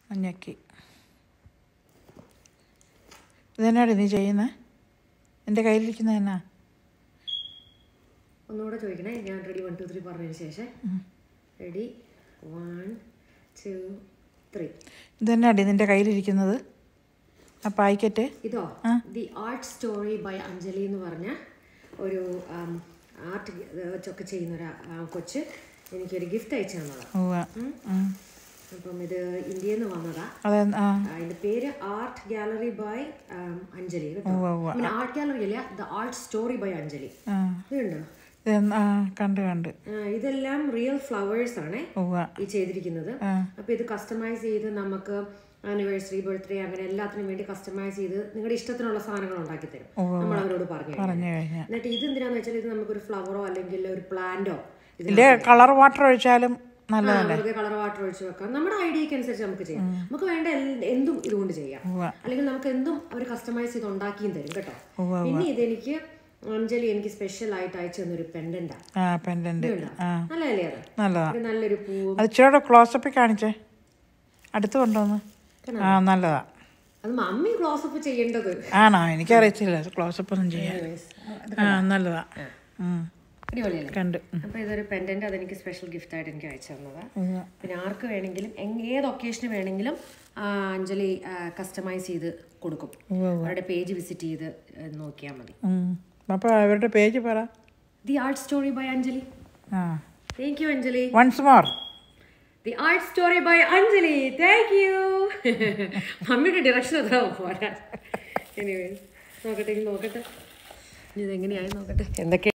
മഞ്ഞക്കി ഇതെന്നാടി നീ ചെയ്യുന്നത് എൻ്റെ കയ്യിലിരിക്കുന്നത് എന്നാ ഒന്നുകൂടെ ചോദിക്കണേ ഞാൻ റെഡി വൺ ടു ത്രീ പറഞ്ഞതിന് ശേഷം റെഡി വൺ ടു ത്രീ ഇതെന്നാടി നിൻ്റെ കയ്യിലിരിക്കുന്നത് ആ പാക്കറ്റ് ഇതോ the art story by Anjali എന്ന് പറഞ്ഞ ഒരു ആർട്ട് വെച്ചൊക്കെ ചെയ്യുന്ന ഒരു ആ, കൊച്ച് എനിക്കൊരു ഗിഫ്റ്റ് അയച്ചു തന്നതാ ഉവ്വ ഉം. അപ്പം ഇത് ഇന്ത്യയിൽ നിന്ന് വന്നതാ അതെ ആ അതിന്റെ പേര് ആർട്ട് ഗാലറി ബൈ അഞ്ജലി കേട്ടോ ഉവ്വ ഉവ്വ ആർട്ട് ഗാലറി അല്ല the art story by Anjali ആ ഇതുണ്ടോ ഇത് ആ കണ്ട് കണ്ട് ആ, ഇതെല്ലാം റിയൽ ഫ്ലവേഴ്സ് ആണ് ഉവ്വ ഈ ചെയ്തിരിക്കുന്നത് ആ. അപ്പൊ ഇത് കസ്റ്റമൈസ് ചെയ്ത് നമുക്ക് ആനിവേഴ്സറി ബർത്ത്ഡേ അങ്ങനെ എല്ലാത്തിനും വേണ്ടി കസ്റ്റമൈസ് ചെയ്ത് നിങ്ങളുടെ ഇഷ്ടത്തിനുള്ള സാധനങ്ങൾ ഉണ്ടാക്കി തരും നമ്മൾ അവരോട് പറഞ്ഞു കഴിഞ്ഞാൽ. പറഞ്ഞു കഴിഞ്ഞാൽ എന്നിട്ട് ഇത് എന്തിനാന്ന് വെച്ചാൽ ഇത് നമുക്കൊരു ഫ്ലവറോ അല്ലെങ്കിൽ ഒരു പ്ലാന്റോ ഇതിൻ്റെ കളർ വാട്ടർ ഒഴിച്ചാലും നല്ലതല്ലേ വെറുതെ കളർ വാട്ടർ ഒഴിച്ച് വെക്കാം നമ്മുടെ ഐഡിയക്ക് അനുസരിച്ച് നമുക്ക് ചെയ്യാം നമുക്ക് വേണ്ട എൽ- എന്തും ഇതുകൊണ്ട് ചെയ്യാം ഉവ്വ അല്ലെങ്കിൽ നമുക്ക് എന്തും അവർ കസ്റ്റമൈസ് ചെയ്ത് ഉണ്ടാക്കിയും തരും കേട്ടോ ഉവ്വ പിന്നെ ഇതെനിക്ക് അഞ്ജലി എനിക്ക് സ്പെഷ്യൽ ആയിട്ട് അയച്ചു തന്നൊരു പെൻഡന്റാ ആ പെൻഡൻറ്റ് ആ നല്ലതല്ലേ അത് നല്ലതാ ഒരു നല്ലൊരു പൂവും അത് ഇച്ചിരി ക്ലോസപ്പിൽ കാണിച്ചേ അടുത്ത് കൊണ്ടുവന്ന് ആ നല്ലതാ അത് മമ്മി ക്ലോസ് അപ്പ് ചെയ്യേണ്ടത് ആണോ എനിക്കറിയത്തില്ല ക്ലോസപ്പ് ഒന്നും ചെയ്യാൻ ആ നല്ലതാ ഉം. അടിപൊളിയല്ലേ കണ്ട് ഉം. അപ്പോൾ ഇതൊരു പെൻഡന്റ് അതെനിക്ക് സ്പെഷ്യൽ ഗിഫ്റ്റ് ആയിട്ട് എനിക്ക് അയച്ചു തന്നതാ ഉവ്വ. പിന്നെ ആർക്ക് വേണമെങ്കിലും എങ് ഏത് ഒക്കേഷന് വേണമെങ്കിലും ആ, അഞ്ജലി കസ്റ്റമൈസ് ചെയ്ത് കൊടുക്കും ഉവ്വ അവരുടെ പേജ് വിസിറ്റ് ചെയ്ത് നോക്കിയാൽ മതി ഉം. അപ്പോൾ അവരുടെ പേജ് പറ the art story by Anjali ആ thank you Anjali once more the art story by Anjali thank you മമ്മിയുടെ ഡിറക്ഷൻ അതാ പോരാ എനിവേ നോക്കട്ടെ ഇനി നോക്കട്ടെ ഇനി ഇതെങ്ങനെയായി നോക്കട്ടെ എന്തൊക്കെ